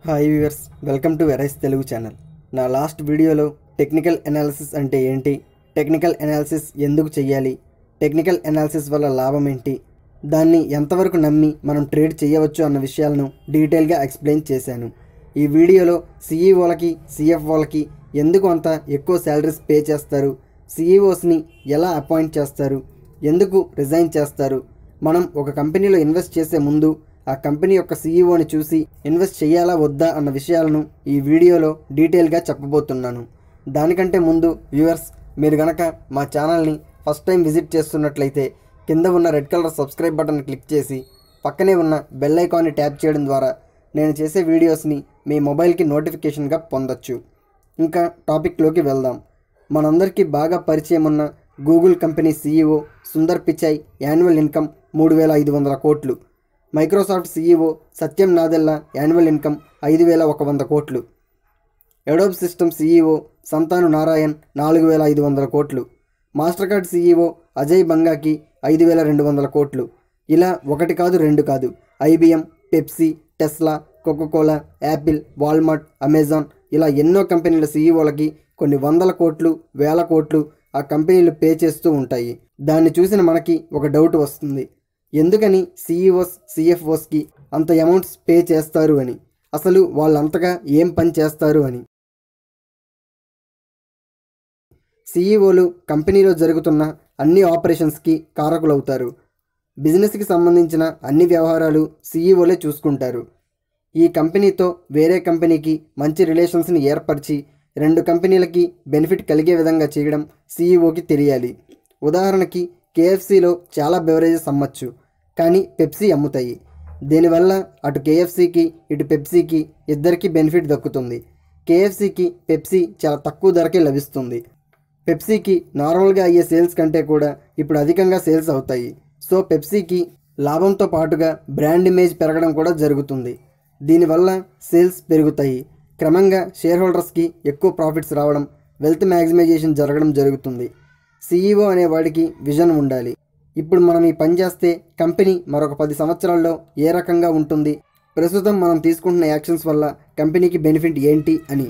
hi viewers welcome to వెరైస్ Telugu channel నా last వీడియోలో టెక్నికల్ అనాలిసిస్ అంటే ఏంటి టెక్నికల్ అనాలిసిస్ ఎందుకు చేయాలి టెక్నికల్ అనాలిసిస్ వల్ల లాభం ఏంటి దాన్ని ఎంతవరకు నమ్మి మనం ట్రేడ్ చేయవచ్చు అన్న విషయాలను డీటెయిల్గా ఎక్స్ప్లెయిన్ చేశాను ఈ వీడియోలో సీఈఓలకి సిఎఫ్ఓలకి ఎందుకు అంత ఎక్కువ శాలరీస్ పే చేస్తారు సీఈఓస్ని ఎలా అపాయింట్ చేస్తారు ఎందుకు రిజైన్ చేస్తారు మనం ఒక కంపెనీలో ఇన్వెస్ట్ చేసే ముందు ఆ కంపెనీ యొక్క సీఈఓని చూసి ఇన్వెస్ట్ చేయాలా వద్దా అన్న విషయాలను ఈ వీడియోలో డీటెయిల్గా చెప్పబోతున్నాను దానికంటే ముందు వ్యూవర్స్ మీరు గనక మా ఛానల్ని ఫస్ట్ టైం విజిట్ చేస్తున్నట్లయితే కింద ఉన్న red colour subscribe button click చేసి పక్కనే ఉన్న బెల్ ఐకాన్ని ట్యాప్ చేయడం ద్వారా నేను చేసే వీడియోస్ని మీ మొబైల్కి నోటిఫికేషన్గా పొందొచ్చు ఇంకా టాపిక్లోకి వెళ్దాం మనందరికీ బాగా పరిచయం ఉన్న Google company CEO Sundar Pichai annual income మూడు వేల ఐదు వందల కోట్లు Microsoft CEO Satyam Nadella annual income ఐదు వేల ఒక వంద కోట్లు Adobe system CEO Santanu Narayan నాలుగు వేల ఐదు వందల కోట్లు మాస్టర్ కార్డ్ సీఈఓ అజయ్ బంగాకి ఐదు వేల రెండు వందల కోట్లు ఇలా ఒకటి కాదు రెండు కాదు IBM Pepsi Tesla Coca Cola Apple Walmart Amazon ఇలా ఎన్నో కంపెనీల సీఈఓలకి కొన్ని వందల కోట్లు వేల కోట్లు ఆ కంపెనీలు పే చేస్తూ ఉంటాయి దాన్ని చూసిన మనకి ఒక డౌట్ వస్తుంది ఎందుకని సీఈఓస్ సిఎఫ్ఓస్కి అంత అమౌంట్స్ పే చేస్తారు అని అసలు వాళ్ళంతగా ఏం పని చేస్తారు అని సీఈఓలు కంపెనీలో జరుగుతున్న అన్ని ఆపరేషన్స్కి కారకులవుతారు బిజినెస్కి సంబంధించిన అన్ని వ్యవహారాలు సీఈఓలే చూసుకుంటారు ఈ కంపెనీతో వేరే కంపెనీకి మంచి రిలేషన్స్ని ఏర్పరిచి రెండు కంపెనీలకి బెనిఫిట్ కలిగే విధంగా చేయడం సీఈఓకి తెలియాలి ఉదాహరణకి కేఎఫ్సీలో చాలా బెవరేజెస్ అమ్మచ్చు కానీ పెప్సీ అమ్ముతాయి దీనివల్ల అటు కేఎఫ్సీకి ఇటు పెప్సీకి ఇద్దరికి బెనిఫిట్ దక్కుతుంది కేఎఫ్సీకి పెప్సీ చాలా తక్కువ ధరకే లభిస్తుంది పెప్సీకి నార్మల్గా అయ్యే సేల్స్ కంటే కూడా ఇప్పుడు అధికంగా సేల్స్ అవుతాయి సో పెప్సీకి లాభంతో పాటుగా బ్రాండ్ ఇమేజ్ పెరగడం కూడా జరుగుతుంది దీనివల్ల సేల్స్ పెరుగుతాయి క్రమంగా షేర్ హోల్డర్స్కి ఎక్కువ ప్రాఫిట్స్ రావడం వెల్త్ మ్యాక్సిమైజేషన్ జరగడం జరుగుతుంది సీఈఓ అనేవాడికి విజన్ ఉండాలి ఇప్పుడు మనం ఈ పని చేస్తే కంపెనీ మరొక పది సంవత్సరాల్లో ఏ రకంగా ఉంటుంది ప్రస్తుతం మనం తీసుకుంటున్న యాక్షన్స్ వల్ల కంపెనీకి బెనిఫిట్ ఏంటి అని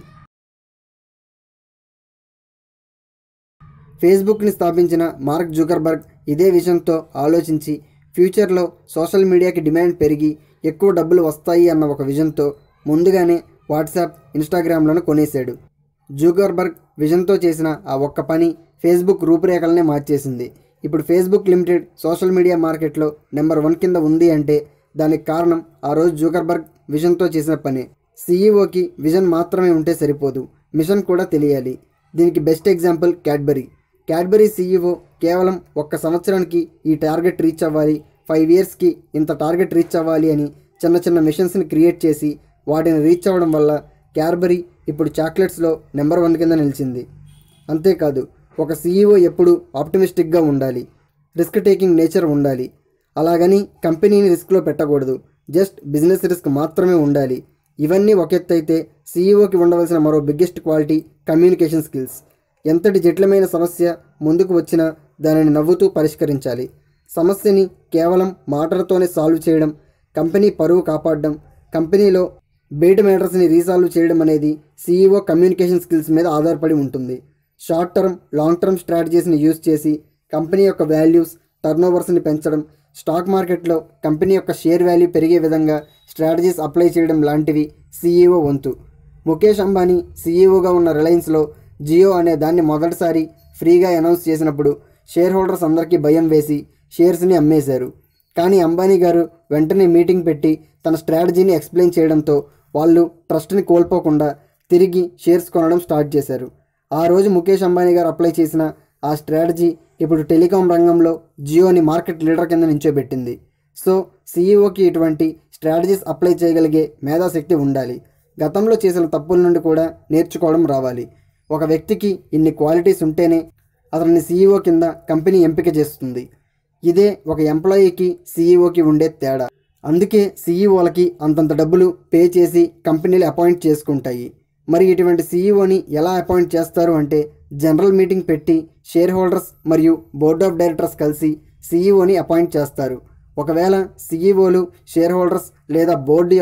ఫేస్బుక్ని స్థాపించిన మార్క్ జుకర్బర్గ్ ఇదే విషయంతో ఆలోచించి ఫ్యూచర్లో సోషల్ మీడియాకి డిమాండ్ పెరిగి ఎక్కువ డబ్బులు వస్తాయి అన్న ఒక విజన్తో ముందుగానే వాట్సాప్ ఇన్స్టాగ్రామ్లను కొనేశాడు జూకర్బర్గ్ విజన్తో చేసిన ఆ ఒక్క పని ఫేస్బుక్ రూపురేఖలనే మార్చేసింది ఇప్పుడు ఫేస్బుక్ లిమిటెడ్ సోషల్ మీడియా మార్కెట్లో నెంబర్ వన్ కింద ఉంది అంటే దానికి కారణం ఆ రోజు జూకర్బర్గ్ విజన్తో చేసిన పని సీఈఓకి విజన్ మాత్రమే ఉంటే సరిపోదు మిషన్ కూడా తెలియాలి దీనికి best example Cadbury Cadbury CEO కేవలం ఒక్క సంవత్సరానికి ఈ టార్గెట్ రీచ్ అవ్వాలి ఫైవ్ ఇయర్స్కి ఇంత టార్గెట్ రీచ్ అవ్వాలి అని చిన్న చిన్న మిషన్స్ని క్రియేట్ చేసి వాటిని రీచ్ అవ్వడం వల్ల క్యాడ్బరీ ఇప్పుడు చాక్లెట్స్లో నెంబర్ వన్ కింద నిలిచింది అంతేకాదు ఒక సీఈఓ ఎప్పుడు ఆప్టమిస్టిక్గా ఉండాలి రిస్క్ టేకింగ్ నేచర్ ఉండాలి అలాగని కంపెనీని రిస్క్లో పెట్టకూడదు జస్ట్ బిజినెస్ రిస్క్ మాత్రమే ఉండాలి ఇవన్నీ ఒక ఎత్తు అయితే సీఈఓకి ఉండవలసిన మరో బిగ్గెస్ట్ క్వాలిటీ కమ్యూనికేషన్ స్కిల్స్ ఎంతటి జటిలమైన సమస్య ముందుకు వచ్చినా దానిని నవ్వుతూ పరిష్కరించాలి సమస్యని కేవలం మాటలతోనే సాల్వ్ చేయడం కంపెనీ పరువు కాపాడడం కంపెనీలో బయట మ్యాటర్స్ని రీసాల్వ్ చేయడం అనేది సీఈఓ కమ్యూనికేషన్ స్కిల్స్ మీద ఆధారపడి ఉంటుంది షార్ట్ టర్మ్ లాంగ్ టర్మ్ స్ట్రాటజీస్ని యూజ్ చేసి కంపెనీ యొక్క వాల్యూస్ టర్నోవర్స్ని పెంచడం స్టాక్ మార్కెట్లో కంపెనీ యొక్క షేర్ వాల్యూ పెరిగే విధంగా స్ట్రాటజీస్ అప్లై చేయడం లాంటివి సీఈఓ వంతు ముఖేష్ అంబానీ సీఈఓగా ఉన్న రిలయన్స్లో జియో అనే దాన్ని మొదటిసారి ఫ్రీగా అనౌన్స్ చేసినప్పుడు షేర్ హోల్డర్స్ అందరికీ భయం వేసి షేర్స్ని అమ్మేశారు కానీ అంబానీ గారు వెంటనే మీటింగ్ పెట్టి తన స్ట్రాటజీని ఎక్స్ప్లెయిన్ చేయడంతో వాళ్ళు ట్రస్ట్ని కోల్పోకుండా తిరిగి షేర్స్ కొనడం స్టార్ట్ చేశారు ఆ రోజు ముఖేష్ అంబానీ గారు అప్లై చేసిన ఆ స్ట్రాటజీ ఇప్పుడు టెలికాం రంగంలో జియోని మార్కెట్ లీడర్ కింద నించోబెట్టింది సో సీఈఓకి ఇటువంటి స్ట్రాటజీస్ అప్లై చేయగలిగే మేధాశక్తి ఉండాలి గతంలో చేసిన తప్పుల నుండి కూడా నేర్చుకోవడం రావాలి ఒక వ్యక్తికి ఇన్ని క్వాలిటీస్ ఉంటేనే అతన్ని సీఈఓ కింద కంపెనీ ఎంపిక చేస్తుంది ఇదే ఒక ఎంప్లాయీకి సీఈఓకి ఉండే తేడా అందుకే సీఈఓలకి అంతంత డబ్బులు పే చేసి కంపెనీలు అపాయింట్ చేసుకుంటాయి మరి ఇటువంటి సీఈఓని ఎలా అపాయింట్ చేస్తారు అంటే జనరల్ మీటింగ్ పెట్టి షేర్ హోల్డర్స్ మరియు బోర్డ్ ఆఫ్ డైరెక్టర్స్ కలిసి సీఈఓని అపాయింట్ చేస్తారు ఒకవేళ సీఈఓలు షేర్ హోల్డర్స్ లేదా బోర్డు యొక్క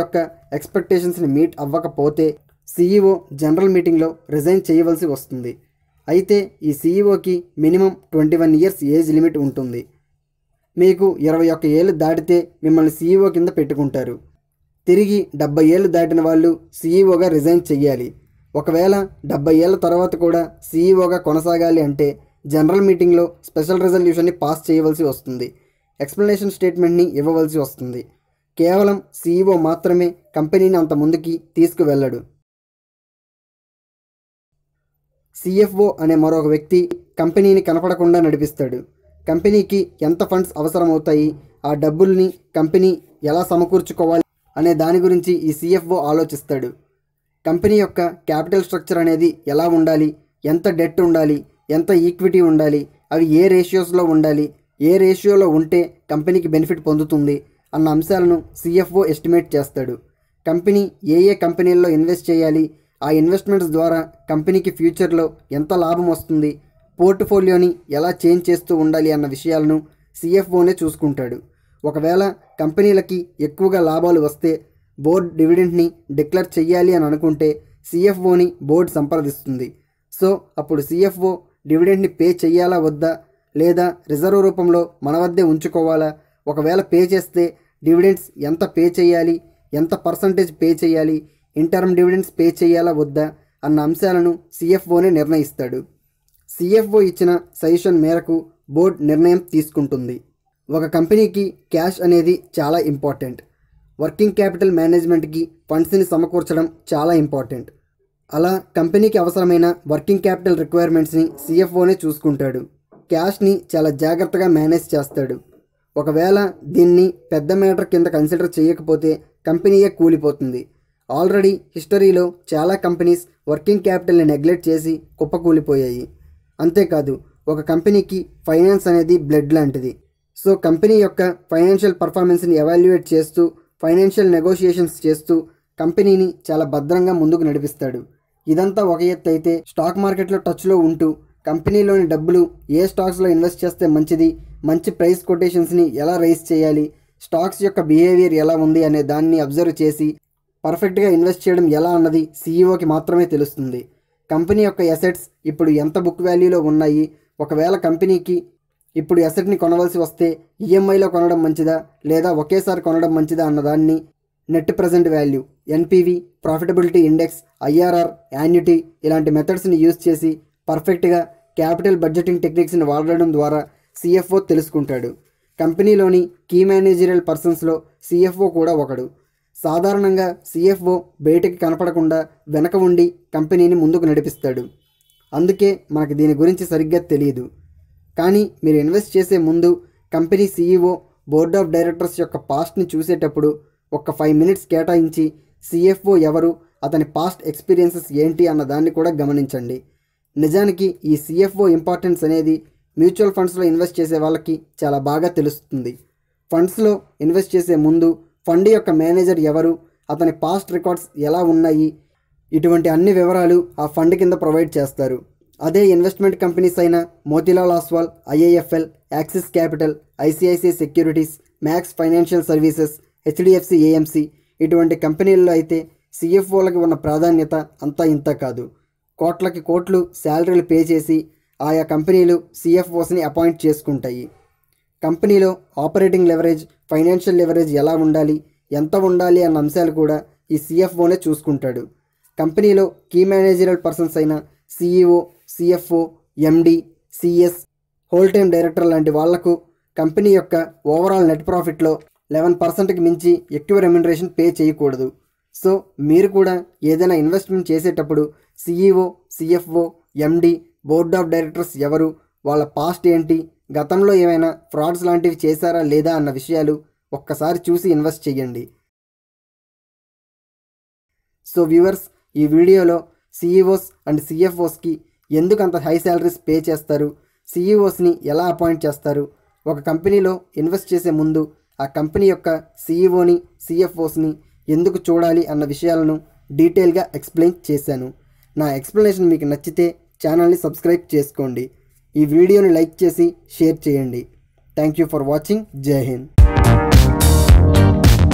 ఎక్స్పెక్టేషన్స్ని మీట్ అవ్వకపోతే సీఈఓ జనరల్ మీటింగ్లో రిజైన్ చేయవలసి వస్తుంది అయితే ఈ సీఈఓకి minimum twenty one years age limit ఉంటుంది మీకు ఇరవై ఒక్క ఏళ్ళు దాటితే మిమ్మల్ని సీఈఓ కింద పెట్టుకుంటారు తిరిగి డెబ్బై ఏళ్ళు దాటిన వాళ్ళు సీఈఓగా రిజైన్ చెయ్యాలి ఒకవేళ డెబ్బై ఏళ్ళ తర్వాత కూడా సీఈఓగా కొనసాగాలి అంటే జనరల్ మీటింగ్లో స్పెషల్ రెజల్యూషన్ని పాస్ చేయవలసి వస్తుంది ఎక్స్ప్లెనేషన్ స్టేట్మెంట్ని ఇవ్వవలసి వస్తుంది కేవలం సీఈఓ మాత్రమే కంపెనీని అంత ముందుకి తీసుకువెళ్ళడు సిఎఫ్ఓ అనే మరొక వ్యక్తి కంపెనీని కనపడకుండా నడిపిస్తాడు కంపెనీకి ఎంత ఫండ్స్ అవసరమవుతాయి ఆ డబ్బుల్ని కంపెనీ ఎలా సమకూర్చుకోవాలి అనే దాని గురించి ఈ సిఎఫ్ఓ ఆలోచిస్తాడు కంపెనీ యొక్క క్యాపిటల్ స్ట్రక్చర్ అనేది ఎలా ఉండాలి ఎంత డెట్ ఉండాలి ఎంత ఈక్విటీ ఉండాలి అవి ఏ రేషియోస్లో ఉండాలి ఏ రేషియోలో ఉంటే కంపెనీకి బెనిఫిట్ పొందుతుంది అన్న అంశాలను సిఎఫ్ఓ ఎస్టిమేట్ చేస్తాడు కంపెనీ ఏ ఏ కంపెనీల్లో ఇన్వెస్ట్ చేయాలి ఆ ఇన్వెస్ట్మెంట్స్ ద్వారా కంపెనీకి ఫ్యూచర్లో ఎంత లాభం వస్తుంది పోర్ట్ఫోలియోని ఎలా చేంజ్ చేస్తూ ఉండాలి అన్న విషయాలను సిఎఫ్ఓనే చూసుకుంటాడు ఒకవేళ కంపెనీలకి ఎక్కువగా లాభాలు వస్తే బోర్డ్ డివిడెంట్ని డిక్లేర్ చెయ్యాలి అని అనుకుంటే సిఎఫ్ఓని బోర్డు సంప్రదిస్తుంది సో అప్పుడు సిఎఫ్ఓ డివిడెంట్ని పే చెయ్యాలా వద్దా లేదా రిజర్వ్ రూపంలో మన వద్దే ఉంచుకోవాలా ఒకవేళ పే చేస్తే డివిడెంట్స్ ఎంత పే చేయాలి ఎంత పర్సంటేజ్ పే చేయాలి ఇంటర్మ్ డివిడెంట్స్ పే చేయాలా వద్దా అన్న అంశాలను సిఎఫ్ఓనే నిర్ణయిస్తాడు సిఎఫ్ఓ ఇచ్చిన సజెషన్ మేరకు బోర్డ్ నిర్ణయం తీసుకుంటుంది ఒక కంపెనీకి క్యాష్ అనేది చాలా ఇంపార్టెంట్ వర్కింగ్ క్యాపిటల్ మేనేజ్మెంట్కి ఫండ్స్ని సమకూర్చడం చాలా ఇంపార్టెంట్ అలా కంపెనీకి అవసరమైన వర్కింగ్ క్యాపిటల్ రిక్వైర్మెంట్స్ని సిఎఫ్ఓనే చూసుకుంటాడు క్యాష్ని చాలా జాగ్రత్తగా మేనేజ్ చేస్తాడు ఒకవేళ దీన్ని పెద్ద మ్యాటర్ కింద కన్సిడర్ చేయకపోతే కంపెనీయే కూలిపోతుంది ఆల్రెడీ హిస్టరీలో చాలా కంపెనీస్ వర్కింగ్ క్యాపిటల్ని నెగ్లెక్ట్ చేసి కుప్పకూలిపోయాయి అంతేకాదు ఒక కంపెనీకి ఫైనాన్స్ అనేది బ్లడ్ లాంటిది సో కంపెనీ యొక్క ఫైనాన్షియల్ పర్ఫార్మెన్స్ని ఎవాల్యుయేట్ చేస్తూ ఫైనాన్షియల్ నెగోషియేషన్స్ చేస్తూ కంపెనీని చాలా భద్రంగా ముందుకు నడిపిస్తాడు ఇదంతా ఒక ఎత్తు అయితే స్టాక్ మార్కెట్లో టచ్లో ఉంటూ కంపెనీలోని డబ్బులు ఏ స్టాక్స్లో ఇన్వెస్ట్ చేస్తే మంచిది మంచి ప్రైస్ కొటేషన్స్ని ఎలా రైజ్ చేయాలి స్టాక్స్ యొక్క బిహేవియర్ ఎలా ఉంది అనే దాన్ని అబ్జర్వ్ చేసి పర్ఫెక్ట్గా ఇన్వెస్ట్ చేయడం ఎలా అన్నది సీఈఓకి మాత్రమే తెలుస్తుంది కంపెనీ యొక్క ఎసెట్స్ ఇప్పుడు ఎంత బుక్ వాల్యూలో ఉన్నాయి ఒకవేళ కంపెనీకి ఇప్పుడు ఎసెట్ని కొనవలసి వస్తే ఈఎంఐలో కొనడం మంచిదా లేదా ఒకేసారి కొనడం మంచిదా అన్నదాన్ని net present value NPV profitability index IRR annuity ఇలాంటి మెథడ్స్ని యూజ్ చేసి పర్ఫెక్ట్గా క్యాపిటల్ బడ్జెటింగ్ టెక్నిక్స్ని వాడడం ద్వారా సిఎఫ్ఓ తెలుసుకుంటాడు కంపెనీలోని కీ మేనేజరియల్ పర్సన్స్లో సిఎఫ్ఓ కూడా ఒకడు సాధారణంగా సిఎఫ్ఓ బయటికి కనపడకుండా వెనక ఉండి కంపెనీని ముందుకు నడిపిస్తాడు అందుకే మనకు దీని గురించి సరిగ్గా తెలియదు కానీ మీరు ఇన్వెస్ట్ చేసే ముందు company CEO board of directors యొక్క పాస్ట్ని చూసేటప్పుడు ఒక ఫైవ్ మినిట్స్ కేటాయించి సిఎఫ్ఓ ఎవరు అతని పాస్ట్ ఎక్స్పీరియన్సెస్ ఏంటి అన్న దాన్ని కూడా గమనించండి నిజానికి ఈ సిఎఫ్ఓ ఇంపార్టెన్స్ అనేది మ్యూచువల్ ఫండ్స్లో ఇన్వెస్ట్ చేసే వాళ్ళకి చాలా బాగా తెలుస్తుంది ఫండ్స్లో ఇన్వెస్ట్ చేసే ముందు ఫండ్ యొక్క మేనేజర్ ఎవరు అతని పాస్ట్ రికార్డ్స్ ఎలా ఉన్నాయి ఇటువంటి అన్ని వివరాలు ఆ ఫండ్ కింద ప్రొవైడ్ చేస్తారు అదే ఇన్వెస్ట్మెంట్ కంపెనీస్ అయిన Motilal Oswal IIFL Axis capital ICICI securities Max financial services HDFC AMC ఇటువంటి కంపెనీల్లో అయితే సిఎఫ్ఓలకి ఉన్న ప్రాధాన్యత అంతా ఇంత కాదు కోట్లకి కోట్లు శాలరీలు పే చేసి ఆయా కంపెనీలు సిఎఫ్ఓస్ని అపాయింట్ చేసుకుంటాయి కంపెనీలో ఆపరేటింగ్ లెవరేజ్ ఫైనాన్షియల్ లెవరేజ్ ఎలా ఉండాలి ఎంత ఉండాలి అన్న అంశాలు కూడా ఈ సిఎఫ్ఓనే చూసుకుంటాడు కంపెనీలో కీ మేనేజరల్ పర్సన్స్ అయిన CEO CFO MD CS whole time director లాంటి వాళ్లకు కంపెనీ యొక్క ఓవరాల్ నెట్ ప్రాఫిట్లో లెవెన్ పర్సెంట్కి మించి ఎక్కువ రెమ్యునరేషన్ పే చేయకూడదు సో మీరు కూడా ఏదైనా ఇన్వెస్ట్మెంట్ చేసేటప్పుడు CEO CFO MD board of directors ఎవరు వాళ్ళ పాస్ట్ ఏంటి గతంలో ఏమైనా ఫ్రాడ్స్ లాంటివి చేశారా లేదా అన్న విషయాలు ఒక్కసారి చూసి ఇన్వెస్ట్ చేయండి సో వ్యూవర్స్ ఈ వీడియోలో సిఈఓస్ అండ్ సిఎఫ్ఓస్కి ఎందుకు అంత హై శాలరీస్ పే చేస్తారు సిఈఓస్ని ఎలా అపాయింట్ చేస్తారు ఒక కంపెనీలో ఇన్వెస్ట్ చేసే ముందు ఆ కంపెనీ యొక్క సిఈఓని సిఎఫ్ఓస్ని ఎందుకు చూడాలి అన్న విషయాలను డీటెయిల్గా ఎక్స్ప్లెయిన్ చేశాను నా ఎక్స్ప్లెనేషన్ మీకు నచ్చితే ఛానల్ని సబ్స్క్రైబ్ చేసుకోండి ఈ వీడియోని లైక్ చేసి షేర్ చేయండి థ్యాంక్ యూ ఫర్ వాచింగ్ జై హింద్